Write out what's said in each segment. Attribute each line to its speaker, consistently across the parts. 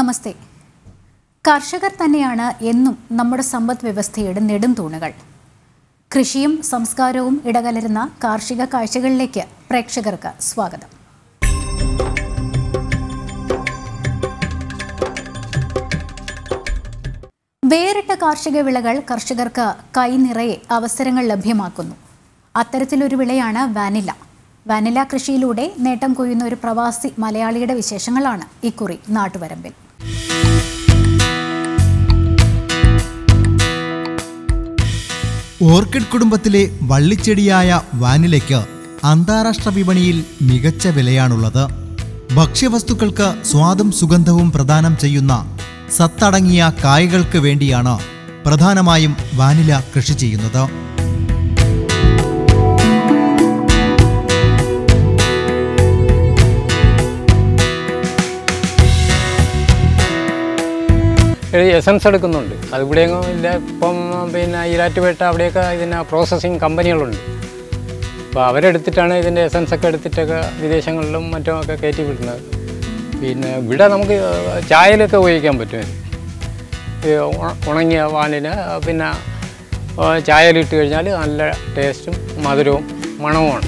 Speaker 1: നമസ്തേ കർഷകർ തന്നെയാണ് എന്നും നമ്മുടെ സമ്പദ് വ്യവസ്ഥയുടെ നെടും തൂണുകൾ കൃഷിയും സംസ്കാരവും ഇടകലരുന്ന കാർഷിക കാഴ്ചകളിലേക്ക് പ്രേക്ഷകർക്ക് സ്വാഗതം വേറിട്ട കാർഷിക വിളകൾ കർഷകർക്ക് കൈനിറയെ അവസരങ്ങൾ ലഭ്യമാക്കുന്നു അത്തരത്തിലൊരു വിളയാണ് വാനില വാനില കൃഷിയിലൂടെ നേട്ടം കൊയ്യുന്ന ഒരു പ്രവാസി മലയാളിയുടെ വിശേഷങ്ങളാണ് ഇക്കുറി നാട്ടുവരമ്പിൽ
Speaker 2: ഓർക്കിഡ് കുടുംബത്തിലെ വള്ളിച്ചെടിയായ വാനിലയ്ക്ക് അന്താരാഷ്ട്ര വിപണിയിൽ മികച്ച വിലയാണുള്ളത് ഭക്ഷ്യവസ്തുക്കൾക്ക് സ്വാദും സുഗന്ധവും പ്രദാനം ചെയ്യുന്ന സത്തടങ്ങിയ കായ്കൾക്ക് വേണ്ടിയാണ് പ്രധാനമായും വാനില കൃഷി ചെയ്യുന്നത്
Speaker 3: എസൻസ് എടുക്കുന്നുണ്ട് അത് ഇവിടെയെങ്ങും ഇല്ല ഇപ്പം പിന്നെ ഈരാറ്റുപേട്ട അവിടെയൊക്കെ ഇതിന് പ്രോസസ്സിങ് കമ്പനികളുണ്ട് അപ്പോൾ അവരെടുത്തിട്ടാണ് ഇതിൻ്റെ എസൻസ് ഒക്കെ എടുത്തിട്ടൊക്കെ വിദേശങ്ങളിലും മറ്റും ഒക്കെ കയറ്റി വിടുന്നത് പിന്നെ ഇവിടെ നമുക്ക് ചായയിലൊക്കെ ഉപയോഗിക്കാൻ പറ്റും ഇത്. ഈ ഉണ- ഉണങ്ങിയ വാനില പിന്നെ ആ, ചായയിലിട്ട് കഴിഞ്ഞാൽ നല്ല ടേസ്റ്റും മധുരവും മണവുമാണ്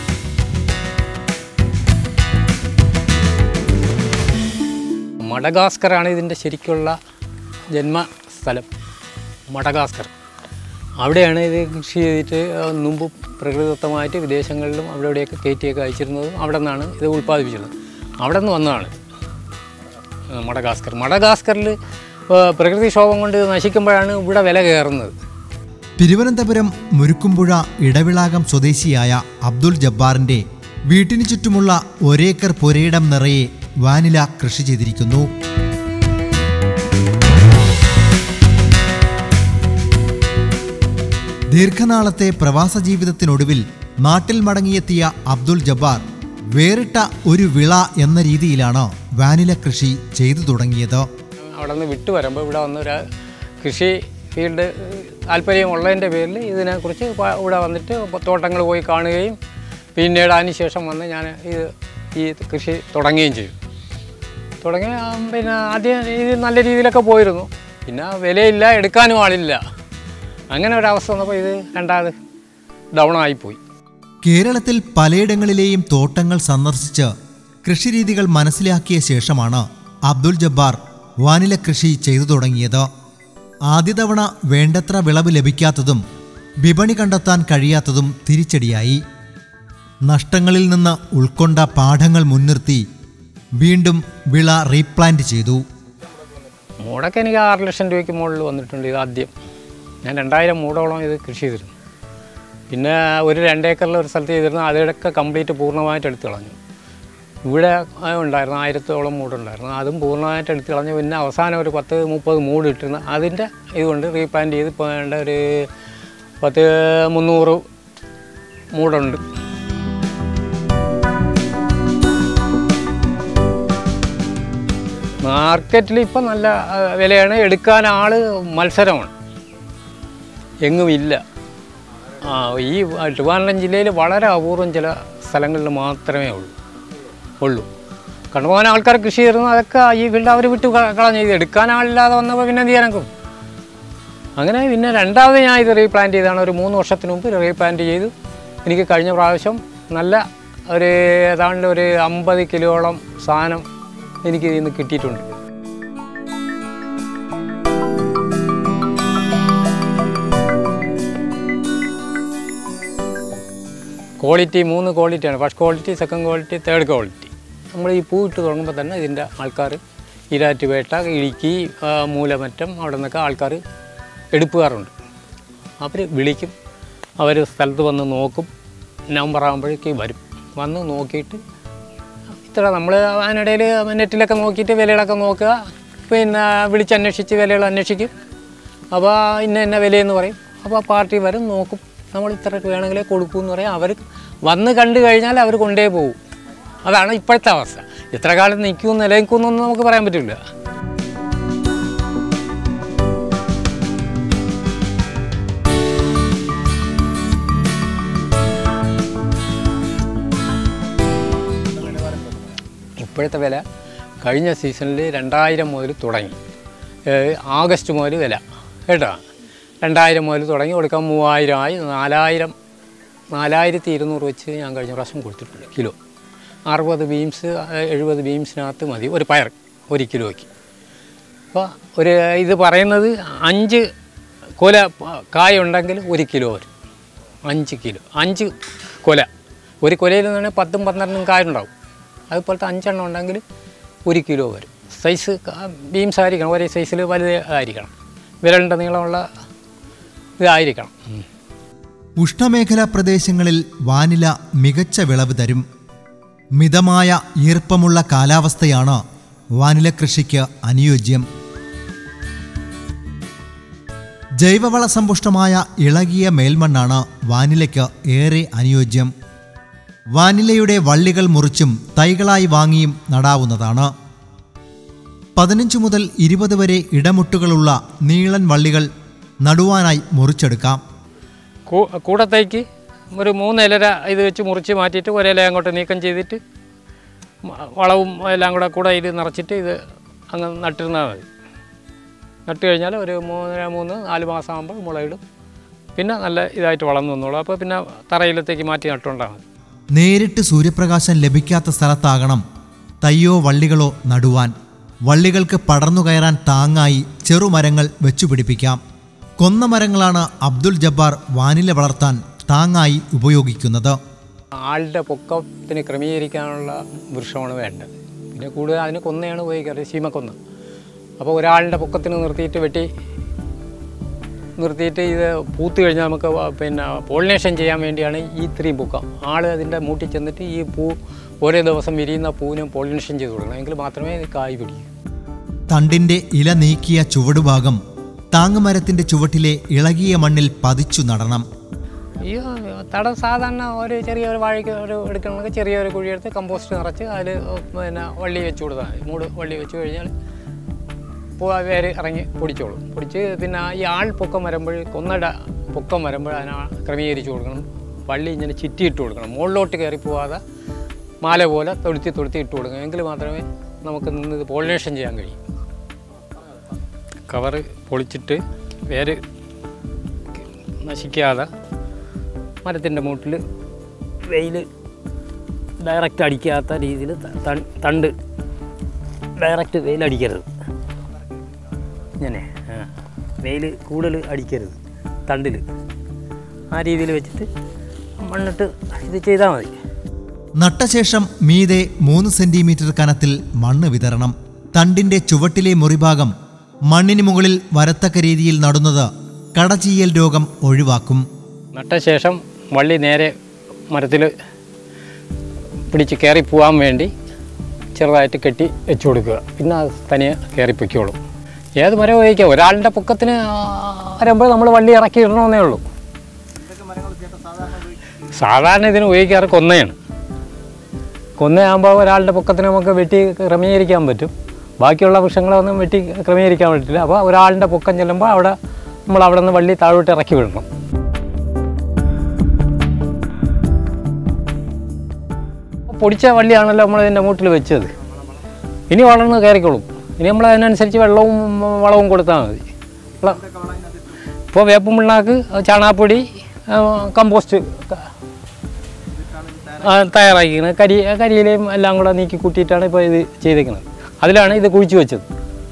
Speaker 3: മഡഗാസ്കറാണ് ഇതിൻ്റെ ശരിക്കുള്ള ജന്മസ്ഥലം മഡഗാസ്കർ അവിടെയാണ് ഇത് കൃഷി ചെയ്തിട്ട് ആ, മുമ്പ് പ്രകൃതിദത്തമായിട്ട് വിദേശങ്ങളിലും അവിടെ ഇവിടെയൊക്കെ കയറ്റിയൊക്കെ അയച്ചിരുന്നതും അവിടെ നിന്നാണ് ഇത് ഉൽപ്പാദിപ്പിച്ചിരുന്നത് അവിടെ നിന്ന് വന്നതാണ് ആ, മഡഗാസ്കർ മഡഗാസ്കറിൽ ആ, പ്രകൃതിക്ഷോഭം കൊണ്ട് ഇത് നശിക്കുമ്പോഴാണ് ഇവിടെ വില കയറുന്നത്
Speaker 2: തിരുവനന്തപുരം മുരുക്കുംപുഴ ഇടവിളാകം സ്വദേശിയായ അബ്ദുൾ ജബ്ബാറിന്റെ വീട്ടിനു ചുറ്റുമുള്ള ഒരേക്കർ പുരയിടം നിറയെ വാനില കൃഷി ചെയ്തിരിക്കുന്നു ദീർഘനാളത്തെ പ്രവാസ ജീവിതത്തിനൊടുവിൽ നാട്ടിൽ മടങ്ങിയെത്തിയ അബ്ദുൾ ജബ്ബാർ വേറിട്ട ഒരു വിള എന്ന രീതിയിലാണ് വാനില കൃഷി ചെയ്തു തുടങ്ങിയത്
Speaker 3: അവിടെ നിന്ന് വിട്ടു വരുമ്പോൾ ഇവിടെ വന്നൊരു കൃഷി ഫീൽഡ് താല്പര്യമുള്ളതിൻ്റെ പേരിൽ ഇതിനെക്കുറിച്ച് പ- ഇവിടെ വന്നിട്ട് തോട്ടങ്ങൾ പോയി കാണുകയും പിന്നീട് അതിന് ശേഷം വന്ന് ഞാൻ ഇത് ഈ കൃഷി തുടങ്ങുകയും ചെയ്തു തുടങ്ങി ആ, പിന്നെ ആദ്യം ഇത് നല്ല രീതിയിലൊക്കെ പോയിരുന്നു പിന്നെ വിലയില്ല എടുക്കാനും ആളില്ല അങ്ങനെ ഒരവസ്ഥ വന്നപ്പോൾ ഇത് രണ്ടാമത് ഡൗൺ ആയിപ്പോയി
Speaker 2: കേരളത്തിൽ പലയിടങ്ങളിലെയും തോട്ടങ്ങൾ സന്ദർശിച്ച് കൃഷിരീതികൾ മനസ്സിലാക്കിയ ശേഷമാണ് അബ്ദുൾ ജബ്ബാർ വാനില കൃഷി ചെയ്തു തുടങ്ങിയത് ആദ്യ തവണ വേണ്ടത്ര വിളവ് ലഭിക്കാത്തതും വിപണി കണ്ടെത്താൻ കഴിയാത്തതും തിരിച്ചടിയായി നഷ്ടങ്ങളിൽ നിന്ന് ഉൾക്കൊണ്ട പാഠങ്ങൾ മുൻനിർത്തി വീണ്ടും വിള റീപ്ലാന്റ് ചെയ്തു
Speaker 3: മൂടൊക്കെ എനിക്ക് ആറ് ലക്ഷം രൂപയ്ക്ക് മുകളിൽ വന്നിട്ടുണ്ട് ഇത് ആദ്യം ഞാൻ രണ്ടായിരം മൂടോളം ഇത് കൃഷി ചെയ്തിരുന്നു പിന്നെ ഒരു രണ്ടേക്കറിൽ ഒരു സ്ഥലത്ത് ചെയ്തിരുന്നു അതിടൊക്കെ കംപ്ലീറ്റ് പൂർണ്ണമായിട്ട് എടുത്തു കളഞ്ഞു ഇവിടെ ആ ഉണ്ടായിരുന്നു ആയിരത്തോളം മൂടുണ്ടായിരുന്നു അതും പൂർണ്ണമായിട്ട് എടുത്തു കളഞ്ഞു പിന്നെ അവസാനം ഒരു പത്ത് മുപ്പത് മൂട് ഇട്ടിരുന്നു അതിൻ്റെ ഇതുകൊണ്ട് റീപ്ലാന്റ് ചെയ്ത് ഇപ്പോൾ വേണ്ട ഒരു പത്ത് മുന്നൂറ് മൂടുണ്ട് മാർക്കറ്റിൽ ഇപ്പം നല്ല ആ, വിലയാണ് എടുക്കാൻ ആൾ മത്സരമാണ് എങ്ങും ഇല്ല ആ ഈ ട്രിവാൻഡ്രം ജില്ലയിൽ വളരെ അപൂർവം ചില സ്ഥലങ്ങളിൽ മാത്രമേ ഉള്ളൂ ഉള്ളൂ കണ്ടുപോകാൻ ആൾക്കാർ കൃഷി ചെയ്യുന്നു അതൊക്കെ ഈ ഫീൽഡ് അവർ വിട്ട് ക- കളഞ്ഞു ഇത് എടുക്കാൻ ആളില്ലാതെ വന്നപ്പോൾ പിന്നെ എന്ത് ചെയ്യാനൊക്കും അങ്ങനെ പിന്നെ രണ്ടാമത് ഞാൻ ഇത് റീപ്ലാന്റ് ചെയ്താണ് ഒരു മൂന്ന് വർഷത്തിന് മുമ്പ് റീപ്ലാന്റ് ചെയ്തു എനിക്ക് കഴിഞ്ഞ പ്രാവശ്യം നല്ല ഒരു ഏതാണ്ട് ഒരു അമ്പത് കിലോളം സാധനം എനിക്ക് ഇതിൽ നിന്ന് കിട്ടിയിട്ടുണ്ട് ക്വാളിറ്റി മൂന്ന് ക്വാളിറ്റിയാണ് first quality second quality third quality നമ്മൾ ഈ പൂ ഇട്ട് തുടങ്ങുമ്പോൾ തന്നെ ഇതിൻ്റെ ആൾക്കാർ ഈരാറ്റുപേട്ട ഇടുക്കി ആ, മൂലമറ്റം അവിടെ നിന്നൊക്കെ ആൾക്കാർ എടുപ്പുകാറുണ്ട് അവർ വിളിക്കും അവർ സ്ഥലത്ത് വന്ന് നോക്കും നവംബർ ആകുമ്പോഴേക്ക് വരും വന്ന് നോക്കിയിട്ട് ഇത്ര നമ്മൾ അതിനിടയിൽ നെറ്റിലൊക്കെ നോക്കിയിട്ട് വിലകളൊക്കെ നോക്കുക പിന്നെ വിളിച്ചന്വേഷിച്ച് വിലകൾ അന്വേഷിക്കും അപ്പോൾ ഇന്ന ഇന്ന വിലയെന്ന് പറയും അപ്പോൾ പാർട്ടി വരും നോക്കും നമ്മൾ ഇത്ര വേണമെങ്കിലേ കൊടുക്കൂ എന്ന് പറയും അവർ വന്ന് കണ്ടു കഴിഞ്ഞാൽ അവർ കൊണ്ടേ പോകും അതാണ് ഇപ്പോഴത്തെ അവസ്ഥ എത്ര കാലം നിൽക്കും നിലനിൽക്കുമെന്നൊന്നും നമുക്ക് പറയാൻ പറ്റില്ല ഇപ്പോഴത്തെ വില കഴിഞ്ഞ സീസണിൽ രണ്ടായിരം മുതൽ തുടങ്ങി ഏഹ് ആഗസ്റ്റ് മുതൽ വില കേട്ടോ രണ്ടായിരം മുതൽ തുടങ്ങി കൊടുക്കാൻ മൂവായിരം ആയി നാലായിരം നാലായിരത്തി ഇരുന്നൂറ് വെച്ച് ഞാൻ കഴിഞ്ഞ പ്രാവശ്യം കൊടുത്തിട്ടുണ്ട് കിലോ അറുപത് ബീംസ് എഴുപത് ബീംസിനകത്ത് മതി ഒരു പയർ ഒരു കിലോയ്ക്ക് അപ്പോൾ ഒരു ഇത് പറയുന്നത് അഞ്ച് കൊല പ- കായ ഉണ്ടെങ്കിൽ ഒരു കിലോ വരും അഞ്ച് കിലോ അഞ്ച് കൊല ഒരു കൊലയിൽ നിന്ന് പത്തും പന്ത്രണ്ടും കായ ഉണ്ടാവും അതുപോലത്തെ അഞ്ചെണ്ണം ഉണ്ടെങ്കിൽ ഒരു കിലോ വരും സൈസ് ബീംസ് ആയിരിക്കണം ഒരേ സൈസിൽ വലുതായിരിക്കണം വിരലിൻ്റെ നീളമുള്ള ഇതായിരിക്കണം ഉം.
Speaker 2: ഉഷ്ണമേഖലാ പ്രദേശങ്ങളിൽ വാനില മികച്ച വിളവ് തരും മിതമായ ഈർപ്പമുള്ള കാലാവസ്ഥയാണ് വാനില കൃഷിക്ക് അനുയോജ്യം ജൈവവള സമ്പുഷ്ടമായ ഇളകിയ മേൽമണ്ണാണ് വാനിലയ്ക്ക് ഏറെ അനുയോജ്യം വാനിലയുടെ വള്ളികൾ മുറിച്ചും തൈകളായി വാങ്ങിയും നടാവുന്നതാണ് പതിനഞ്ച് മുതൽ ഇരുപത് വരെ ഇടമുട്ടുകളുള്ള നീളൻ വള്ളികൾ നടുവാനായി മുറിച്ചെടുക്കാം
Speaker 3: കൂ- കൂടത്തേക്ക് ഒരു മൂന്ന് ഇലര ഇത് വെച്ച് മുറിച്ച് മാറ്റിയിട്ട് ഒരില അങ്ങോട്ട് നീക്കം ചെയ്തിട്ട് മ- വളവും എല്ലാം കൂടെ കൂടെ ഇത് നിറച്ചിട്ട് ഇത് അങ്ങ് നട്ടിരുന്നാൽ മതി നട്ട് കഴിഞ്ഞാൽ ഒരു മൂന്ന് മൂന്ന് നാല് മാസം ആകുമ്പോൾ മുളയിടും പിന്നെ നല്ല ഇതായിട്ട് വളർന്നു വന്നോളും അപ്പോൾ പിന്നെ തറയിലത്തേക്ക് മാറ്റി നട്ടുകൊണ്ടാൽ മതി
Speaker 2: നേരിട്ട് സൂര്യപ്രകാശം ലഭിക്കാത്ത സ്ഥലത്താകണം തയ്യോ വള്ളികളോ നടുവാൻ വള്ളികൾക്ക് പടർന്നു കയറാൻ താങ്ങായി ചെറുമരങ്ങൾ വെച്ചുപിടിപ്പിക്കാം കൊന്ന മരങ്ങളാണ് അബ്ദുൽ ജബ്ബാർ വാനില വളർത്താൻ താങ്ങായി ഉപയോഗിക്കുന്നത്
Speaker 3: ആളുടെ പൊക്കത്തിന് ക്രമീകരിക്കാനുള്ള വൃക്ഷമാണ് വേണ്ടത് പിന്നെ കൂടുതൽ അതിന് കൊന്നയാണ് ഉപയോഗിക്കാറ് ശീമക്കൊന്ന അപ്പോൾ ഒരാളുടെ പൊക്കത്തിന് നിർത്തിയിട്ട് വെട്ടി നിർത്തിയിട്ട് ഇത് പൂത്ത് കഴിഞ്ഞാൽ നമുക്ക് വ- പിന്നെ പോളിനേഷൻ ചെയ്യാൻ വേണ്ടിയാണ് ഈ ഇത്രയും പൊക്കം ആൾ അതിൻ്റെ മൂട്ടിൽ ചെന്നിട്ട് ഈ പൂ ഓരോ ദിവസം വിരിയുന്ന പൂവിനും പോളിനേഷൻ ചെയ്ത് കൊടുക്കണം എങ്കിൽ മാത്രമേ ഇത് കായ് പിടിക്കൂ
Speaker 2: തണ്ടിന്റെ ഇല നീക്കിയ ചുവടുഭാഗം താങ്ങുമരത്തിന്റെ ചുവട്ടിലെ ഇളകിയ മണ്ണിൽ പതിച്ചു നടണം
Speaker 3: ഈ തടം സാധാരണ ഒരു ചെറിയ ഒരു വാഴയ്ക്ക് ഒരു എടുക്കണമെങ്കിൽ ചെറിയൊരു കുഴിയെടുത്ത് കമ്പോസ്റ്റ് നിറച്ച് അതിൽ പിന്നെ വള്ളി വെച്ച് കൊടുത്താൽ മതി മൂട് വള്ളി വെച്ച് കഴിഞ്ഞാൽ പൂ വേര് ഇറങ്ങി പൊടിച്ചോളും പൊടിച്ച് പിന്നെ ഈ ആൾ പൊക്കം വരുമ്പോൾ കൊന്നട പൊക്കം വരുമ്പോൾ അതിനെ ക്രമീകരിച്ച് കൊടുക്കണം വള്ളി ഇങ്ങനെ ചുറ്റിയിട്ട് കൊടുക്കണം മുകളിലോട്ട് കയറി പോവാതെ മാല പോലെ തൊടുത്തി തൊടുത്തി ഇട്ട് കൊടുക്കണം എങ്കിൽ മാത്രമേ നമുക്ക് നിന്ന് ഇത് പോളിനേഷൻ ചെയ്യാൻ കഴിയും കവറ് പൊളിച്ചിട്ട് വേര് നശിക്കാതെ മരത്തിൻ്റെ മൂട്ടിൽ വെയിൽ ഡയറക്റ്റ് അടിക്കാത്ത രീതിയിൽ തണ്ട് ഡയറക്റ്റ് വെയിൽ അടിക്കരുത് ഇങ്ങനെ ആ വെയിൽ കൂടുതൽ അടിക്കരുത് തണ്ടിൽ ആ രീതിയിൽ വെച്ചിട്ട് മണ്ണിട്ട് ഇത് ചെയ്താൽ മതി
Speaker 2: നട്ടശേഷം മീതെ മൂന്ന് സെന്റിമീറ്റർ കനത്തിൽ മണ്ണ് വിതരണം തണ്ടിന്റെ ചുവട്ടിലെ മുറിഭാഗം മണ്ണിന് മുകളിൽ വരത്തക്ക രീതിയിൽ നടുന്നത് കടചീയൽ രോഗം ഒഴിവാക്കും
Speaker 3: നട്ട ശേഷം വള്ളി നേരെ മരത്തിൽ പിടിച്ച് കയറി പോകാൻ വേണ്ടി ചെറുതായിട്ട് കെട്ടി വെച്ച് കൊടുക്കുക പിന്നെ അത് തനിയെ കയറി പൊയ്ക്കോളും ഏത് മരം ഉപയോഗിക്കാം ഒരാളുടെ പൊക്കത്തിന് വരുമ്പോൾ നമ്മൾ വള്ളി ഇറക്കി ഇടണമെന്നേ ഉള്ളൂ സാധാരണ ഇതിന് ഉപയോഗിക്കാറ് കൊന്നയാണ് കൊന്നയാകുമ്പോൾ ഒരാളുടെ പൊക്കത്തിന് നമുക്ക് വെട്ടി ക്രമീകരിക്കാൻ പറ്റും ബാക്കിയുള്ള വൃക്ഷങ്ങളൊന്നും വെട്ടി ക്രമീകരിക്കാൻ പറ്റില്ല അപ്പോൾ ഒരാളുടെ പൊക്കം ചെല്ലുമ്പോൾ അവിടെ നമ്മൾ അവിടെ നിന്ന് വള്ളി താഴോട്ട് ഇറക്കി വിടണം പൊടിച്ച വള്ളിയാണല്ലോ നമ്മൾ ഇതിൻ്റെ മൂട്ടിൽ വെച്ചത് ഇനി വളർന്ന് കയറിക്കോളും ഇനി നമ്മൾ അതിനനുസരിച്ച് വെള്ളവും വളവും കൊടുത്താൽ മതി വളം ഇപ്പോൾ വേപ്പും പിണ്ണാക്ക് ചാണാപ്പൊടി ആ, കമ്പോസ്റ്റ് ക- ആ, തയ്യാറാക്കിക്കുന്നത് കരി കരിയിലയും എല്ലാം കൂടെ നീക്കി കൂട്ടിയിട്ടാണ് ഇപ്പോൾ ഇത് ചെയ്തേക്കുന്നത് അതിലാണ് ഇത് കുഴിച്ചു വെച്ചത്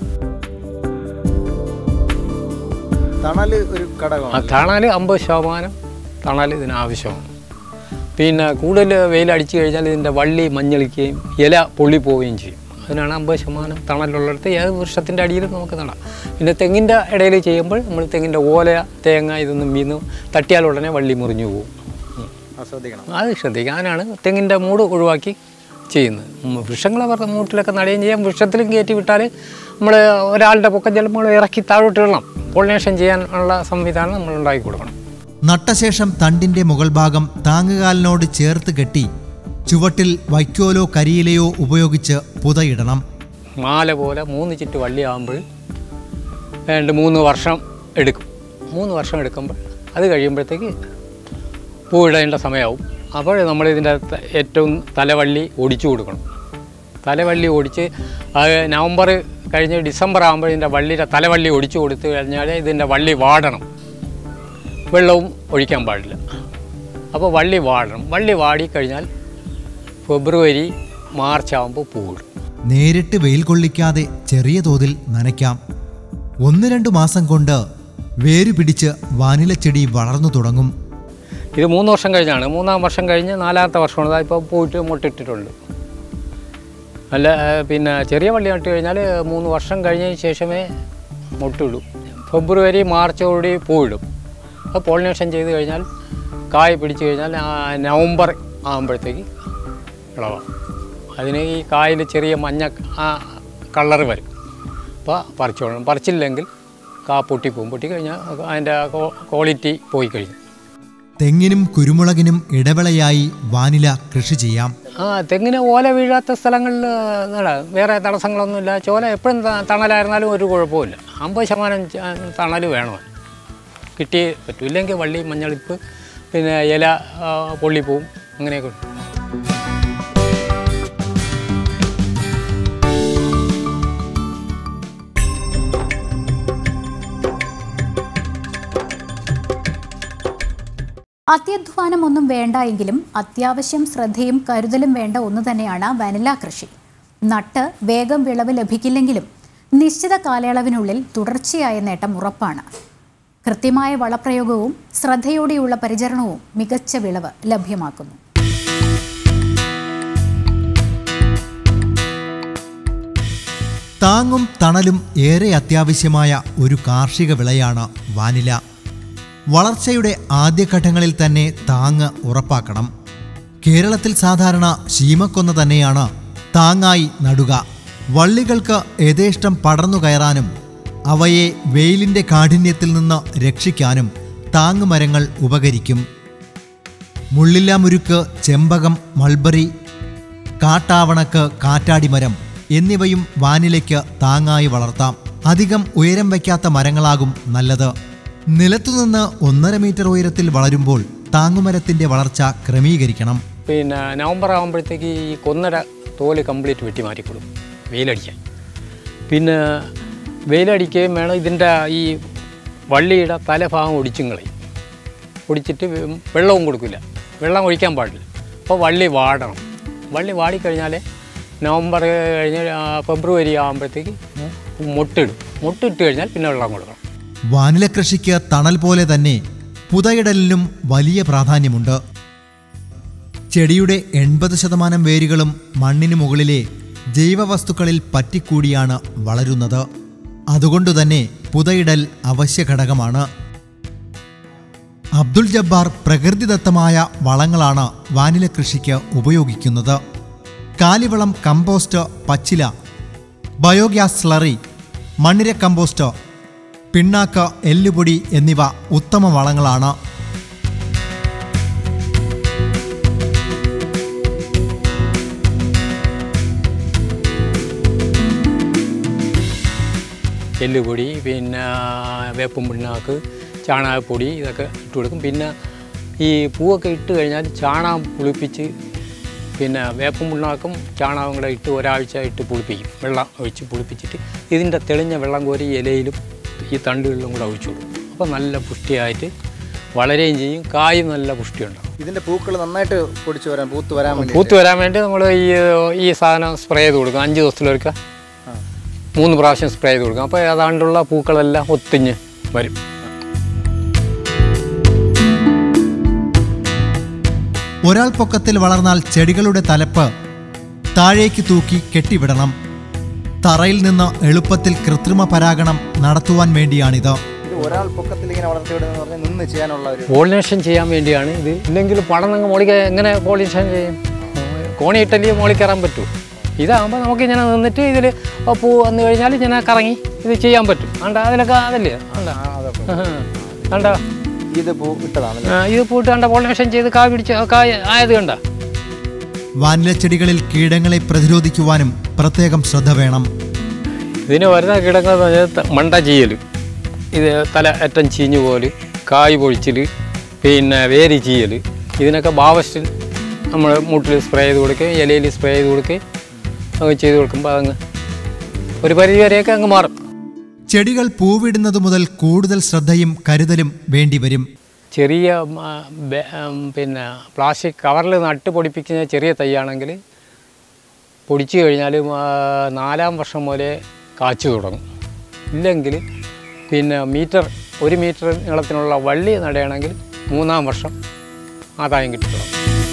Speaker 4: തണല് ഒരു ഘടകമാണ്
Speaker 3: ആ തണൽ അമ്പത് ശതമാനം തണൽ ഇതിന് ആവശ്യമാണ് പിന്നെ കൂടുതൽ വെയിലടിച്ചു കഴിഞ്ഞാൽ ഇതിൻ്റെ വള്ളി മഞ്ഞളിക്കുകയും ഇല പൊള്ളിപ്പോവുകയും ചെയ്യും അതിനാണ് അമ്പത് ശതമാനം തണലുള്ളിടത്ത് ഏത് വൃക്ഷത്തിൻ്റെ അടിയിലും നമുക്ക് നടാം പിന്നെ തെങ്ങിൻ്റെ ഇടയിൽ ചെയ്യുമ്പോൾ നമ്മൾ തെങ്ങിൻ്റെ ഓല തേങ്ങ ഇതൊന്നും വീണ് തട്ടിയാൽ ഉടനെ വള്ളി മുറിഞ്ഞു പോകും ഉം.
Speaker 4: ആ, ശ്രദ്ധിക്കണം
Speaker 3: അത് ശ്രദ്ധിക്കുക അതിനാണ് തെങ്ങിൻ്റെ മൂട് ഒഴിവാക്കി ചെയ്യുന്നത് ഉം, വൃക്ഷങ്ങളെ പറഞ്ഞ മൂട്ടിലൊക്കെ നടുകയും ചെയ്യാം വൃക്ഷത്തിലും കയറ്റി വിട്ടാൽ നമ്മൾ ഒരാളുടെ പൊക്കം ചിലപ്പോൾ ഇറക്കി താഴോട്ട് ഇടണം പോളിനേഷൻ ചെയ്യാനുള്ള സംവിധാനം നമ്മൾ ഉണ്ടാക്കി കൊടുക്കണം
Speaker 2: നട്ടശേഷം തണ്ടിന്റെ മുകൾ ഭാഗം താങ്ങുകാലിനോട് ചേർത്ത് കെട്ടി ചുവട്ടിൽ വൈക്കോലോ കരിയിലയോ ഉപയോഗിച്ച് പുതയിടണം
Speaker 3: മാല പോലെ മൂന്ന് ചുറ്റ് വള്ളിയാകുമ്പോൾ രണ്ട് മൂന്ന് വർഷം എടുക്കും മൂന്ന് വർഷം എടുക്കുമ്പോൾ അത് കഴിയുമ്പോഴത്തേക്ക് പൂവിടേണ്ട സമയമാവും അപ്പോൾ നമ്മൾ ഇതിൻ്റെ ഏറ്റവും തലവള്ളി ഒടിച്ചു കൊടുക്കണം തലവള്ളി ഒടിച്ച് അത് നവംബർ കഴിഞ്ഞ് ഡിസംബർ ആകുമ്പോൾ ഇതിൻ്റെ വള്ളിയുടെ തലവള്ളി ഒടിച്ചു കൊടുത്തു കഴിഞ്ഞാൽ ഇതിൻ്റെ വള്ളി വാടണം വെള്ളവും ഒഴിക്കാൻ പാടില്ല അപ്പോൾ വള്ളി വാടണം വള്ളി വാടിക്കഴിഞ്ഞാൽ ഫെബ്രുവരി മാർച്ച് ആകുമ്പോൾ പൂവിടും
Speaker 2: നേരിട്ട് വെയിൽ കൊള്ളിക്കാതെ ചെറിയ തോതിൽ നനയ്ക്കാം ഒന്ന് രണ്ടു മാസം കൊണ്ട് വേരു പിടിച്ച് വാനിലച്ചെടി വളർന്നു തുടങ്ങും
Speaker 3: ഇത് മൂന്ന് വർഷം കഴിഞ്ഞാണ് മൂന്നാം വർഷം കഴിഞ്ഞ് നാലാമത്തെ വർഷമാണ് ഇതാ ഇപ്പോൾ പോയിട്ട് മുട്ടിട്ടിട്ടുണ്ട് അല്ല ആ, പിന്നെ ചെറിയ വള്ളി നട്ട് കഴിഞ്ഞാൽ മൂന്ന് വർഷം കഴിഞ്ഞതിന് ശേഷമേ മുട്ടിടൂ ഫെബ്രുവരി മാർച്ചോടുകൂടി പൂവിടും അത് പോളിനേഷൻ ചെയ്ത് കഴിഞ്ഞാൽ കായ് പിടിച്ചു കഴിഞ്ഞാൽ ആ, നവംബർ ആകുമ്പോഴത്തേക്ക് വിളവാകും അതിന് ഈ കായിൽ ചെറിയ മഞ്ഞ കളർ വരും അപ്പോൾ പറിച്ചോളണം പറിച്ചില്ലെങ്കിൽ കാ പൊട്ടിപ്പോവും പൊട്ടിക്കഴിഞ്ഞാൽ അതിൻ്റെ ക്വാളിറ്റി പോയി കഴിഞ്ഞു
Speaker 2: തെങ്ങിനും കുരുമുളകിനും ഇടവിളയായി വാനില കൃഷി ചെയ്യാം
Speaker 3: ആ തെങ്ങിന് ഓല വീഴാത്ത സ്ഥലങ്ങളിൽ നടാം വേറെ തടസ്സങ്ങളൊന്നുമില്ല ചോല എപ്പോഴും ത- തണലായിരുന്നാലും ഒരു കുഴപ്പമില്ല അമ്പത് ശതമാനം ച- തണൽ വേണം കിട്ടിയേ പറ്റൂ ഇല്ലെങ്കിൽ വള്ളി മഞ്ഞളിപ്പ് പിന്നെ ഇല ആ, പൊള്ളിപ്പോവും അങ്ങനെയൊക്കെ ഉണ്ട്.
Speaker 1: അത്യധ്വാനമൊന്നും വേണ്ട എങ്കിലും അത്യാവശ്യം ശ്രദ്ധയും കരുതലും വേണ്ട ഒന്ന് തന്നെയാണ് വനില കൃഷി നട്ട് വേഗം വിളവ് ലഭിക്കില്ലെങ്കിലും നിശ്ചിത കാലയളവിനുള്ളിൽ തുടർച്ചയായ നേട്ടം ഉറപ്പാണ് കൃത്യമായ വളപ്രയോഗവും ശ്രദ്ധയോടെയുള്ള പരിചരണവും മികച്ച വിളവ് ലഭ്യമാക്കുന്നു
Speaker 2: താങ്ങും തണലും ഏറെ അത്യാവശ്യമായ ഒരു കാർഷിക വിളയാണ് വാനില വളർച്ചയുടെ ആദ്യഘട്ടങ്ങളിൽ തന്നെ താങ്ങ് ഉറപ്പാക്കണം കേരളത്തിൽ സാധാരണ ശീമക്കൊന്ന തന്നെയാണ് താങ്ങായി നടുക വള്ളികൾക്ക് യഥേഷ്ടം പടർന്നു കയറാനും അവയെ വെയിലിൻ്റെ കാഠിന്യത്തിൽ നിന്ന് രക്ഷിക്കാനും താങ്ങുമരങ്ങൾ ഉപകരിക്കും മുള്ളില്ലാമുരുക്ക് ചെമ്പകം മൾബറി കാട്ടാവണക്ക് കാറ്റാടിമരം എന്നിവയും വാനിലയ്ക്ക് താങ്ങായി വളർത്താം അധികം ഉയരം വയ്ക്കാത്ത മരങ്ങളാകും നല്ലത് നിലത്തുനിന്ന് ഒന്നര മീറ്റർ ഉയരത്തിൽ വളരുമ്പോൾ താങ്ങുമരത്തിന്റെ വളർച്ച ക്രമീകരിക്കണം
Speaker 3: പിന്നെ നവംബർ ആകുമ്പോഴത്തേക്ക് ഈ കൊന്നര തോല് കംപ്ലീറ്റ് വെട്ടി മാറ്റിക്കൊടുക്കും വെയിലടിക്കാൻ പിന്നെ വെയിലടിക്കുകയും വേണം ഇതിൻ്റെ ഈ വള്ളിയുടെ തലഭാഗം ഒടിച്ചും കളയും ഒടിച്ചിട്ട് വെ- വെള്ളവും കൊടുക്കില്ല വെള്ളം ഒഴിക്കാൻ പാടില്ല അപ്പോൾ വള്ളി വാടണം വള്ളി വാടിക്കഴിഞ്ഞാൽ നവംബർ കഴിഞ്ഞ് ആ, ഫെബ്രുവരി ആകുമ്പോഴത്തേക്ക് മുട്ടിടും മുട്ടിട്ട് കഴിഞ്ഞാൽ പിന്നെ വെള്ളം കൊടുക്കണം
Speaker 2: വാനില കൃഷിക്ക് തണൽ പോലെ തന്നെ പുതയിടലിനും വലിയ പ്രാധാന്യമുണ്ട് ചെടിയുടെ എൺപത് ശതമാനം വേരുകളും മണ്ണിന് മുകളിലെ ജൈവവസ്തുക്കളിൽ പറ്റിക്കൂടിയാണ് വളരുന്നത് അതുകൊണ്ടുതന്നെ പുതയിടൽ അവശ്യ ഘടകമാണ് അബ്ദുൾ ജബ്ബാർ പ്രകൃതിദത്തമായ വളങ്ങളാണ് വാനില കൃഷിക്ക് ഉപയോഗിക്കുന്നത് കാലിവളം കമ്പോസ്റ്റ് പച്ചില ബയോഗ്യാസ് സ്ലറി മണ്ണിര കമ്പോസ്റ്റ് പിണ്ണാക്ക് എല്ലുപൊടി എന്നിവ ഉത്തമ വളങ്ങളാണ്
Speaker 3: എല്ലുപൊടി പിന്നെ വേപ്പും പിണ്ണാക്ക് ചാണകപ്പൊടി ഇതൊക്കെ ഇട്ട് കൊടുക്കും പിന്നെ ഈ പൂവൊക്കെ ഇട്ട് കഴിഞ്ഞാൽ ചാണകം പുളിപ്പിച്ച് പിന്നെ വേപ്പും പിണ്ണാക്കും ചാണകവും കൂടെ ഇട്ട് ഒരാഴ്ച ഇട്ട് പുളിപ്പിക്കും വെള്ളം ഒഴിച്ച് പുളിപ്പിച്ചിട്ട് ഇതിൻ്റെ തെളിഞ്ഞ വെള്ളം കോരി ഇലയിലും ഈ തണ്ടുകളിലും കൂടെ ഒഴിച്ചു കൊടുക്കും അപ്പോൾ നല്ല പുഷ്ടിയായിട്ട് വളരുകയും ചെയ്യും കായും നല്ല പുഷ്ടിയുണ്ടാവും
Speaker 4: ഇതിന്റെ പൂക്കൾ നന്നായിട്ട് പൊടിച്ചു വരാൻ പൂത്ത് വരാൻ വേണ്ടി
Speaker 3: പൂത്ത് വരാൻ വേണ്ടി നമ്മൾ ഈ ഈ സാധനം സ്പ്രേ ചെയ്ത് കൊടുക്കും അഞ്ച് ദിവസത്തിലൊരുക്ക മൂന്ന് പ്രാവശ്യം സ്പ്രേ ചെയ്ത് കൊടുക്കും അപ്പോൾ ഏതാണ്ടുള്ള പൂക്കളെല്ലാം ഒത്തിഞ്ഞ് വരും
Speaker 2: ഒരാൾ പൊക്കത്തിൽ വളർന്നാൽ ചെടികളുടെ തലപ്പ് താഴേക്ക് തൂക്കി കെട്ടിവിടണം തറയിൽ നിന്ന് എളുപ്പത്തിൽ കൃത്രിമ പരാഗണം നടത്തുവാൻ വേണ്ടിയാണിത്
Speaker 4: ഇത് ഒരാൾ പൊക്കത്തിൽ ഇങ്ങനെ വളർത്തിവിടുന്ന പറഞ്ഞാൽ നിന്ന് ചെയ്യാനുള്ള ഒരു
Speaker 3: പോളിനേഷൻ ചെയ്യാൻ വേണ്ടിയാണ് ഇത് ഇല്ലെങ്കിൽ പടന്നങ്ങ് മോളിക്ക് എങ്ങനെ പോളിനേഷൻ ചെയ്യും കോണി ഇട്ടല്ലേ മോളിൽ കയറാൻ പറ്റൂ ഇതാകുമ്പോൾ നമുക്ക് ഇങ്ങനെ നിന്നിട്ട് ഇതിൽ പൂ വന്നു കഴിഞ്ഞാൽ ഇങ്ങനെ കറങ്ങി ഇത് ചെയ്യാൻ പറ്റും കണ്ട അതിലൊക്കെ അതല്ലേ കണ്ട കണ്ട
Speaker 4: ഇത് പൂ ഇട്ടതാണ്
Speaker 3: ആ, ഇത് പൂട്ട് കണ്ട പോളിനേഷൻ ചെയ്ത് കാ പിടിച്ച് കായ ആയത് കണ്ട
Speaker 2: വാനില ചെടികളിൽ കീടങ്ങളെ പ്രതിരോധിക്കുവാനും പ്രത്യേകം ശ്രദ്ധ വേണം
Speaker 3: ഇതിന് വരുന്ന കിടങ്ങൾ എന്ന് പറഞ്ഞാൽ ത- മണ്ട ചീയൽ ഇത് തല അറ്റം ചീഞ്ഞു പോല് കായ് പൊഴിച്ചിൽ പിന്നെ വേര് ചീയൽ ഇതിനൊക്കെ ബാവസ്റ്റിൽ നമ്മൾ മുട്ടിൽ സ്പ്രേ ചെയ്ത് കൊടുക്കുകയും ഇലയിൽ സ്പ്രേ ചെയ്ത് കൊടുക്കുകയും അങ്ങ് ചെയ്ത് കൊടുക്കുമ്പോൾ അതങ്ങ് ഒരു പരിധി വരെയൊക്കെ അങ്ങ് മാറും
Speaker 2: ചെടികൾ പൂവിടുന്നതു മുതൽ കൂടുതൽ ശ്രദ്ധയും കരുതലും വേണ്ടിവരും
Speaker 3: ചെറിയ ആ, ബെ- ഉം, പിന്നെ പ്ലാസ്റ്റിക് കവറിൽ നട്ട് പൊടിപ്പിക്കുന്ന ചെറിയ തൈയാണെങ്കിൽ പൊടിച്ചു കഴിഞ്ഞാൽ നാലാം വർഷം മുതലേ കാച്ചു തുടങ്ങും ഇല്ലെങ്കിൽ പിന്നെ മീറ്റർ ഒരു മീറ്റർ നീളത്തിനുള്ള വള്ളി നടയാണെങ്കിൽ മൂന്നാം വർഷം ആദായം കിട്ടി തുടങ്ങും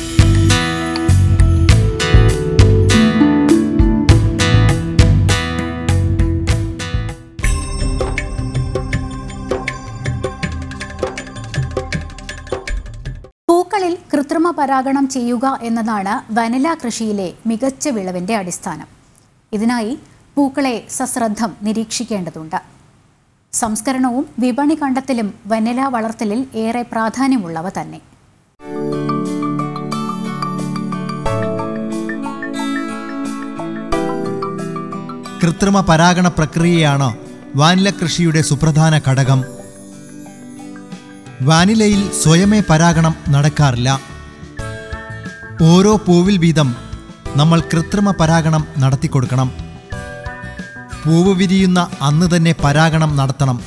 Speaker 1: പൂക്കളിൽ കൃത്രിമ പരാഗണം ചെയ്യുക എന്നതാണ് വനില കൃഷിയിലെ മികച്ച വിളവിന്റെ അടിസ്ഥാനം ഇതിനായി പൂക്കളെ സശ്രദ്ധം നിരീക്ഷിക്കേണ്ടതുണ്ട് സംസ്കരണവും വിപണി കണ്ടെത്തലും വനില വളർത്തലിൽ ഏറെ പ്രാധാന്യമുള്ളവ തന്നെ
Speaker 2: കൃത്രിമ പരാഗണ പ്രക്രിയയാണ് വാനില കൃഷിയുടെ സുപ്രധാന ഘടകം വാനിലയിൽ സ്വയമേ പരാഗണം നടക്കാറില്ല ഓരോ പൂവിൽ വീതം നമ്മൾ കൃത്രിമ പരാഗണം നടത്തിക്കൊടുക്കണം പൂവ് വിരിയുന്ന അന്ന് തന്നെ പരാഗണം നടത്തണം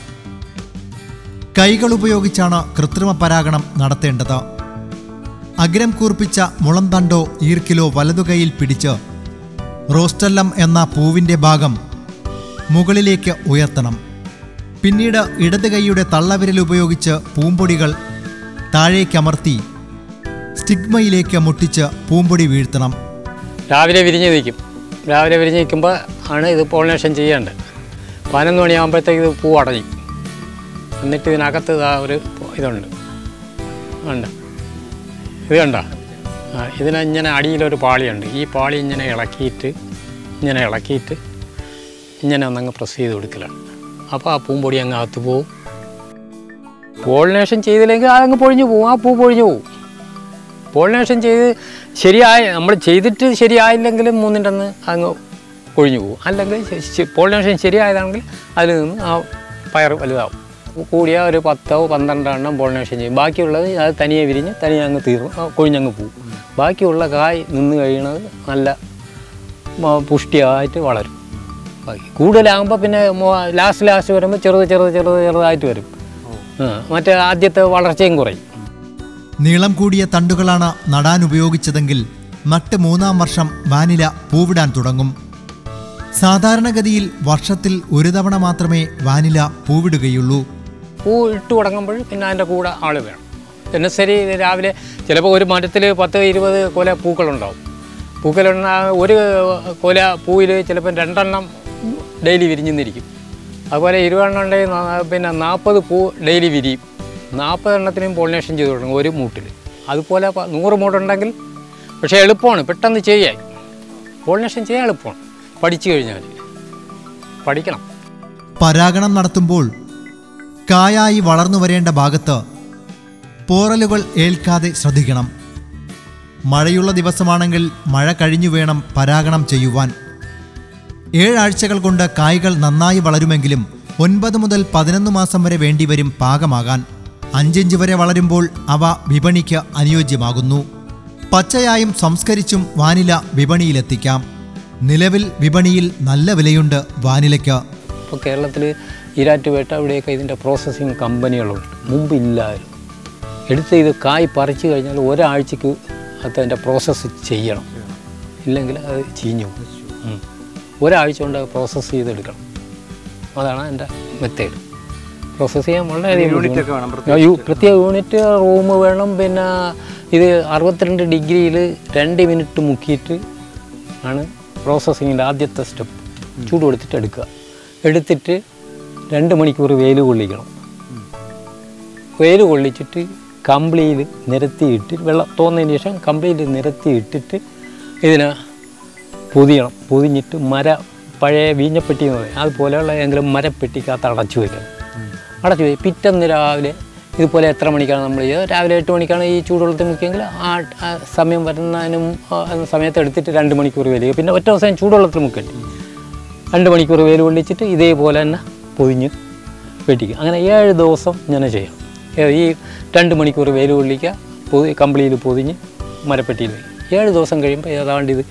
Speaker 2: കൈകൾ ഉപയോഗിച്ചാണ് കൃത്രിമ പരാഗണം നടത്തേണ്ടത് അഗ്രം കൂർപ്പിച്ച മുളന്തണ്ടോ ഈർക്കിലോ വലതുകൈയിൽ പിടിച്ച് റോസ്റ്റല്ലം എന്ന പൂവിൻ്റെ ഭാഗം മുകളിലേക്ക് ഉയർത്തണം പിന്നീട് ഇടത് കൈയുടെ തള്ളവിരൽ ഉപയോഗിച്ച് പൂമ്പൊടികൾ താഴേക്കമർത്തി സ്റ്റിഗ്മയിലേക്ക് മുട്ടിച്ച് പൂമ്പൊടി വീഴ്ത്തണം
Speaker 3: രാവിലെ വിരിഞ്ഞ് നിൽക്കും രാവിലെ വിരിഞ്ഞ് നിൽക്കുമ്പോൾ ആണ് ഇത് പോളിനേഷൻ ചെയ്യേണ്ടത് പതിനൊന്ന് മണിയാകുമ്പോഴത്തേക്ക് ഇത് പൂ അടഞ്ഞു എന്നിട്ട് ഇതിനകത്ത് ഇതാ ഒരു ഇതുണ്ട് ഉണ്ട് ഇത് കണ്ട ആ ഇതിന് ഇങ്ങനെ അടിയിലൊരു പാളിയുണ്ട് ഈ പാളി ഇങ്ങനെ ഇളക്കിയിട്ട് ഇങ്ങനെ ഇളക്കിയിട്ട് ഇങ്ങനെ ഒന്നങ്ങ് പ്രസ് ചെയ്ത് കൊടുക്കലാണ് അപ്പോൾ ആ പൂമ്പൊടി അങ്ങ് അകത്ത് പോവും പോളിനേഷൻ ചെയ്തില്ലെങ്കിൽ അതങ്ങ് പൊഴിഞ്ഞു പോവും ആ പൂ പൊഴിഞ്ഞു പോവും പോളിനേഷൻ ചെയ്ത് ശരിയായ നമ്മൾ ചെയ്തിട്ട് ശരിയായില്ലെങ്കിലും മൂന്നിൻ്റെ അന്ന് അങ്ങ് കൊഴിഞ്ഞു പോകും അല്ലെങ്കിൽ പോളിനേഷൻ ശരിയായതാണെങ്കിൽ അതിൽ നിന്ന് ആ പയർ വലുതാവും കൂടിയ ഒരു പത്തോ പന്ത്രണ്ടോ എണ്ണം പോളിനേഷൻ ചെയ്യും ബാക്കിയുള്ളത് അത് തനിയെ വിരിഞ്ഞ് തനിയെ അങ്ങ് തീർന്നു ആ കൊഴിഞ്ഞങ്ങ് പോകും ബാക്കിയുള്ള കായ് നിന്ന് കഴിയണത് നല്ല മ- പുഷ്ടിയായിട്ട് വളരും ബാക്കി കൂടുതലാകുമ്പോൾ പിന്നെ ലാസ്റ്റ് ലാസ്റ്റ് വരുമ്പോൾ ചെറുത് ചെറുത് ചെറുത് ചെറുതായിട്ട് വരും ആ, മറ്റേ ആദ്യത്തെ വളർച്ചയും കുറയും
Speaker 2: നീളം കൂടിയ തണ്ടുകളാണ് നടാൻ ഉപയോഗിച്ചതെങ്കിൽ നട്ട് മൂന്നാം വർഷം വാനില പൂവിടാൻ തുടങ്ങും സാധാരണഗതിയിൽ വർഷത്തിൽ ഒരു തവണ മാത്രമേ വാനില പൂവിടുകയുള്ളൂ
Speaker 3: പൂ ഇട്ട് തുടങ്ങുമ്പോൾ പിന്നെ അതിൻ്റെ കൂടെ ആൾ വേണം പിന്നെ ശരി രാവിലെ ചിലപ്പോൾ ഒരു മരത്തിൽ പത്ത് ഇരുപത് കൊല പൂക്കളുണ്ടാവും പൂക്കളുണ്ട ഒരു കൊല പൂവിൽ ചിലപ്പോൾ രണ്ടെണ്ണം ഡെയിലി വിരിഞ്ഞിരിക്കും അതുപോലെ ഇരുപതെണ്ണം ഉണ്ടെങ്കിൽ നാ- പിന്നെ നാൽപ്പത് പൂ ഡെയിലി വിരിയും നാൽപ്പതെണ്ണത്തിനും പോളിനേഷൻ ചെയ്ത് തുടങ്ങും ഒരു മൂട്ടിൽ അതുപോലെ പ- നൂറ് മൂട്ടുണ്ടെങ്കിൽ പക്ഷേ എളുപ്പമാണ് പെട്ടെന്ന് ചെയ്യാൻ പോളിനേഷൻ ചെയ്യാൻ എളുപ്പമാണ് പഠിച്ചു കഴിഞ്ഞാൽ പഠിക്കണം
Speaker 2: പരാഗണം നടത്തുമ്പോൾ കായായി വളർന്നു വരേണ്ട ഭാഗത്ത് പോറലുകൾ ഏൽക്കാതെ ശ്രദ്ധിക്കണം മഴയുള്ള ദിവസമാണെങ്കിൽ മഴ കഴിഞ്ഞു വേണം പരാഗണം ചെയ്യുവാൻ ഏഴാഴ്ചകൾ കൊണ്ട് കായ്കൾ നന്നായി വളരുമെങ്കിലും ഒൻപത് മുതൽ പതിനൊന്ന് മാസം വരെ വേണ്ടിവരും പാകമാകാൻ അഞ്ചിഞ്ച് വരെ വളരുമ്പോൾ അവ വിപണിക്ക് അനുയോജ്യമാകുന്നു പച്ചയായും സംസ്കരിച്ചും വാനില വിപണിയിലെത്തിക്കാം നിലവിൽ വിപണിയിൽ നല്ല വിലയുണ്ട് വാനിലയ്ക്ക്
Speaker 3: ഇപ്പോൾ കേരളത്തിൽ ഈരാറ്റുപേട്ട ഇവിടെയൊക്കെ ഇതിൻ്റെ പ്രോസസ്സിങ് കമ്പനികളുണ്ട് മുമ്പ് ഇല്ലായിരുന്നു എടുത്ത് ഇത് കായ് പറിച്ചു കഴിഞ്ഞാൽ ഒരാഴ്ചക്ക് അത് അതിൻ്റെ പ്രോസസ്സ് ചെയ്യണം ഇല്ലെങ്കിൽ അത് ചീഞ്ഞു പോകും ഉം. ഒരാഴ്ച കൊണ്ട് പ്രോസസ്സ് ചെയ്തെടുക്കണം അതാണ് എൻ്റെ മെത്തേഡ് പ്രോസസ്സ് ചെയ്യാൻ വളരെയധികം
Speaker 4: യൂണിറ്റ് ഒക്കെ വേണം
Speaker 3: ബുദ്ധിമുട്ട്. യു- പ്രത്യേക യൂണിറ്റ് റൂം വേണം പിന്നെ ഇത് അറുപത്തിരണ്ട് ഡിഗ്രിയിൽ രണ്ട് മിനിറ്റ് മുക്കിയിട്ട് ആണ് പ്രോസസ്സിങ്ങിൻ്റെ ആദ്യത്തെ സ്റ്റെപ്പ് ചൂട് കൊടുത്തിട്ട് എടുക്കുക എടുത്തിട്ട് രണ്ട് മണിക്കൂർ വെയിൽ കൊള്ളിക്കണം വെയിൽ കൊള്ളിച്ചിട്ട് കമ്പിളിയിൽ നിരത്തിയിട്ട് വെള്ളം തോന്നതിന് ശേഷം കമ്പിളിയിൽ നിരത്തിയിട്ടിട്ട് ഇതിനെ പൊതിയണം പൊതിഞ്ഞിട്ട് മര പഴയ വീഞ്ഞപ്പെട്ടി എന്ന് പറയും അതുപോലെയുള്ള ഏതെങ്കിലും മരപ്പെട്ടിക്കകത്ത് അടച്ചു വയ്ക്കണം അടച്ചു വയ്ക്കും പിറ്റന്ന് രാവിലെ ഇതുപോലെ എത്ര മണിക്കാണ് നമ്മൾ ചെയ്യുക രാവിലെ എട്ട് മണിക്കാണ് ഈ ചൂടുവെള്ളത്തിൽ മുക്കിയെങ്കിൽ ആ ആ സമയം വരുന്നതിനും ആ, സമയത്ത് എടുത്തിട്ട് രണ്ട് മണിക്കൂർ വെയിൽ പിന്നെ ഒറ്റ ദിവസം ചൂടുവെള്ളത്തിൽ മുക്കട്ടെ രണ്ട് മണിക്കൂർ വെയിൽ കൊള്ളിച്ചിട്ട് ഇതേപോലെ തന്നെ പൊതിഞ്ഞ് വെട്ടിക്കുക അങ്ങനെ ഏഴ് ദിവസം ഇങ്ങനെ ചെയ്യണം ഏ- ഈ രണ്ട് മണിക്കൂർ വെയിൽ കൊള്ളിക്കുക പൊതി കമ്പിളിയിൽ പൊതിഞ്ഞ് മരപ്പെട്ടിയിൽ വയ്ക്കും ഏഴ് ദിവസം കഴിയുമ്പോൾ ഏതാണ്ട് ഇത്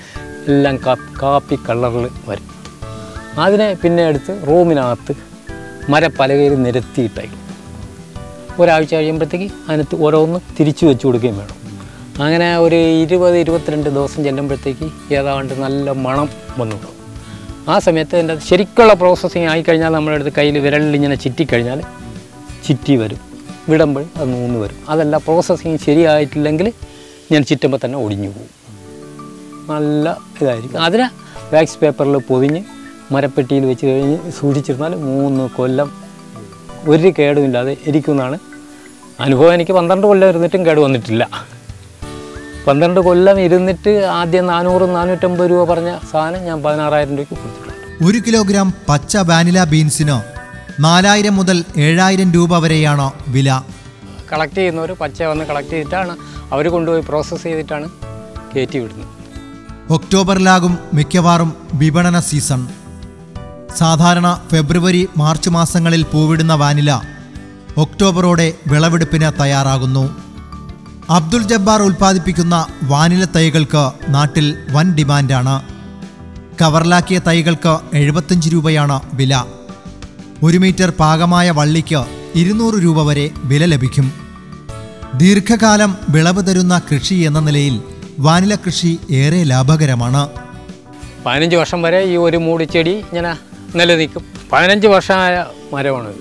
Speaker 3: എല്ലാം കാപ്പി കാപ്പി കളറിൽ വരും അതിനെ പിന്നെ എടുത്ത് റൂമിനകത്ത് മരപ്പലകയിൽ നിരത്തിയിട്ടായി ഒരാഴ്ച കഴിയുമ്പോഴത്തേക്ക് അതിനകത്ത് ഓരോന്ന് തിരിച്ചു വെച്ച് കൊടുക്കുകയും വേണം അങ്ങനെ ഒരു ഇരുപത് ഇരുപത്തിരണ്ട് ദിവസം ചെല്ലുമ്പോഴത്തേക്ക് ഏതാണ്ട് നല്ല മണം വന്നു തുടങ്ങും ആ സമയത്ത് അതിൻ്റെ ശരിക്കുള്ള പ്രോസസ്സിങ് ആയിക്കഴിഞ്ഞാൽ നമ്മുടെ അടുത്ത് കയ്യിൽ വിരലിൽ ഇങ്ങനെ ചിറ്റിക്കഴിഞ്ഞാൽ ചിറ്റി വരും വിടുമ്പോൾ അത് മൂന്ന് വരും അതല്ല പ്രോസസ്സിങ് ശരിയായിട്ടില്ലെങ്കിൽ ഞാൻ ചിറ്റുമ്പോൾ തന്നെ ഒടിഞ്ഞു പോകും നല്ല ഇതായിരിക്കും അതിനെ വാക്സ് പേപ്പറിൽ പൊതിഞ്ഞ് മരപ്പെട്ടിയിൽ വെച്ച് കഴിഞ്ഞ് സൂക്ഷിച്ചിരുന്നാൽ മൂന്ന് കൊല്ലം ഒരു കേടുമില്ലാതെ ഇരിക്കുമെന്നാണ് അനുഭവം എനിക്ക് പന്ത്രണ്ട് കൊല്ലം ഇരുന്നിട്ടും കേട് വന്നിട്ടില്ല പന്ത്രണ്ട് കൊല്ലം ഇരുന്നിട്ട് ആദ്യം നാനൂറ് നാനൂറ്റമ്പത് രൂപ പറഞ്ഞ സാധനം ഞാൻ പതിനാറായിരം രൂപയ്ക്ക് കൊടുത്തിട്ടുണ്ട്
Speaker 2: ഒരു കിലോഗ്രാം പച്ച വാനില ബീൻസിന് നാലായിരം മുതൽ ഏഴായിരം രൂപ വരെയാണ് വില
Speaker 3: കളക്ട് ചെയ്യുന്നവർ പച്ച വന്ന് കളക്ട് ചെയ്തിട്ടാണ് അവർ കൊണ്ടുപോയി പ്രോസസ്സ് ചെയ്തിട്ടാണ് കയറ്റി വിടുന്നത്
Speaker 2: ഒക്ടോബറിലാകും മിക്കവാറും വിപണന സീസൺ സാധാരണ ഫെബ്രുവരി മാർച്ച് മാസങ്ങളിൽ പൂവിടുന്ന വാനില ഒക്ടോബറോടെ വിളവെടുപ്പിന് തയ്യാറാകുന്നു അബ്ദുൽ ജബ്ബാർ ഉൽപ്പാദിപ്പിക്കുന്ന വാനില തൈകൾക്ക് നാട്ടിൽ വൻ ഡിമാൻഡാണ് കവറിലാക്കിയ തൈകൾക്ക് എഴുപത്തഞ്ച് രൂപയാണ് വില ഒരു മീറ്റർ പാകമായ വള്ളിക്ക് ഇരുന്നൂറ് രൂപ വരെ വില ലഭിക്കും ദീർഘകാലം വിളവ് തരുന്ന കൃഷി എന്ന നിലയിൽ വാനില കൃഷി ഏറെ ലാഭകരമാണ്
Speaker 3: പതിനഞ്ച് വർഷം വരെ ഈ ഒരു മൂടിച്ചെടി ഇങ്ങനെ നിലനിൽക്കും പതിനഞ്ച് വർഷമായ മരമാണിത്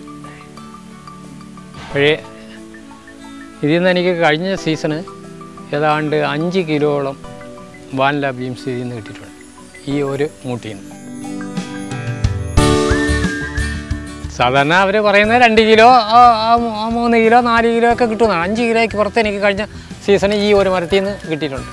Speaker 3: പക്ഷേ ഇതിൽ നിന്ന് എനിക്ക് കഴിഞ്ഞ സീസണ് ഏതാണ്ട് അഞ്ച് കിലോളം വാനില ബീംസ് ഇതിൽ നിന്ന് കിട്ടിയിട്ടുണ്ട് ഈ ഒരു മൂട്ടിയിൽ നിന്ന് സാധാരണ അവർ പറയുന്നത് രണ്ട് കിലോ ആ, ആ, ആ മൂന്ന് കിലോ നാല് കിലോ ഒക്കെ കിട്ടുന്നതാണ് അഞ്ച് കിലോയ്ക്ക് പുറത്ത് എനിക്ക് കഴിഞ്ഞ സീസണ് ഈ ഒരു മരത്തിൽ നിന്ന് കിട്ടിയിട്ടുണ്ട്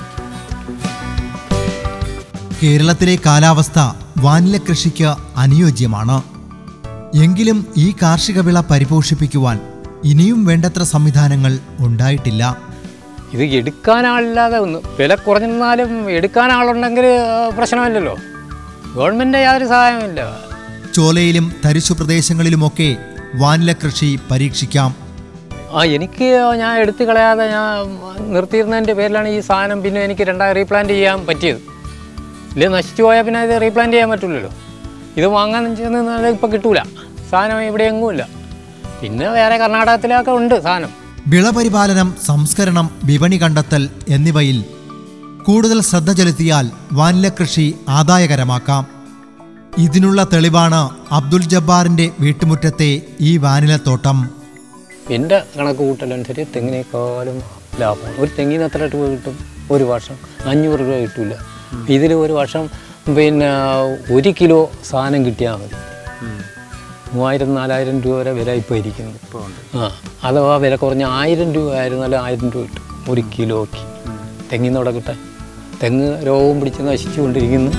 Speaker 2: കേരളത്തിലെ കാലാവസ്ഥ വാനില കൃഷിക്ക് അനുയോജ്യമാണ് എങ്കിലും ഈ കാർഷിക വിള പരിപോഷിപ്പിക്കുവാൻ ഇനിയും വേണ്ടത്ര സംവിധാനങ്ങൾ ഉണ്ടായിട്ടില്ല
Speaker 3: ഇത് എടുക്കാൻ ആളില്ലാതെ ഒന്ന് വില കുറഞ്ഞിരുന്നാലും എടുക്കാൻ ആളുണ്ടെങ്കിൽ ആ, പ്രശ്നമില്ലല്ലോ ഗവൺമെൻറ് യാതൊരു സഹായമില്ല
Speaker 2: ചോലയിലും തരിശു പ്രദേശങ്ങളിലുമൊക്കെ വാനില കൃഷി പരീക്ഷിക്കാം
Speaker 3: ആ എനിക്ക് ഞാൻ എടുത്തു കളയാതെ ഞാൻ നിർത്തിയിരുന്നതിൻ്റെ പേരിലാണ് ഈ സാധനം പിന്നെ എനിക്ക് രണ്ടായി റീപ്ലാന്റ് ചെയ്യാൻ പറ്റിയത് ഇല്ല നശിച്ചു പോയാൽ പിന്നെ ഇത് റീപ്ലാന്റ് ചെയ്യാൻ പറ്റില്ലല്ലോ ഇത് വാങ്ങാൻ ചെന്നാൽ ഇപ്പം കിട്ടൂല സാധനം ഇവിടെ എങ്ങുമില്ല പിന്നെ വേറെ കർണാടകത്തിലൊക്കെ ഉണ്ട് സാധനം
Speaker 2: വിളപരിപാലനം സംസ്കരണം വിപണി കണ്ടെത്തൽ എന്നിവയിൽ കൂടുതൽ ശ്രദ്ധ ചെലുത്തിയാൽ വാനില കൃഷി ആദായകരമാക്കാം ഇതിനുള്ള തെളിവാണ് അബ്ദുൽ ജബ്ബാറിന്റെ വീട്ടുമുറ്റത്തെ ഈ വാനിലത്തോട്ടം
Speaker 3: എൻ്റെ കണക്ക് കൂട്ടലനുസരിച്ച് തെങ്ങിനേക്കാളും ലാഭമാണ് ഒരു തെങ്ങിന് എത്ര രൂപ കിട്ടും ഒരു വർഷം അഞ്ഞൂറ് രൂപ കിട്ടില്ല ഇതിൽ ഒരു വർഷം പിന്നെ ഒരു കിലോ സാധനം കിട്ടിയാൽ മതി മൂവായിരം നാലായിരം രൂപ വരെ വില ഇപ്പോൾ ഇരിക്കുന്നു ആ അഥവാ വില കുറഞ്ഞ ആയിരം രൂപ ആയിരുന്നാലും ആയിരം രൂപ കിട്ടും ഒരു കിലോയ്ക്ക് തെങ്ങിന്നോടെ കിട്ടാൻ തെങ്ങ് രോഗം പിടിച്ച് നശിച്ചുകൊണ്ടിരിക്കുന്നു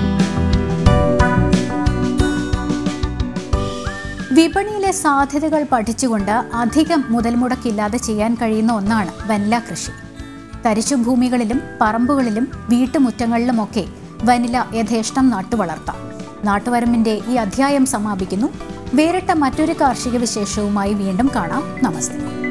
Speaker 1: വിപണിയിലെ സാധ്യതകൾ പഠിച്ചുകൊണ്ട് അധികം മുതൽ മുടക്കില്ലാതെ ചെയ്യാൻ കഴിയുന്ന ഒന്നാണ് വനില കൃഷി തരിശു ഭൂമികളിലും പറമ്പുകളിലും വീട്ടുമുറ്റങ്ങളിലുമൊക്കെ വനില യഥേഷ്ടം നട്ടുവളർത്താം നാട്ടുവരമ്പിന്റെ ഈ അധ്യായം സമാപിക്കുന്നു വേറിട്ട മറ്റൊരു കാർഷിക വിശേഷവുമായി വീണ്ടും കാണാം നമസ്തേ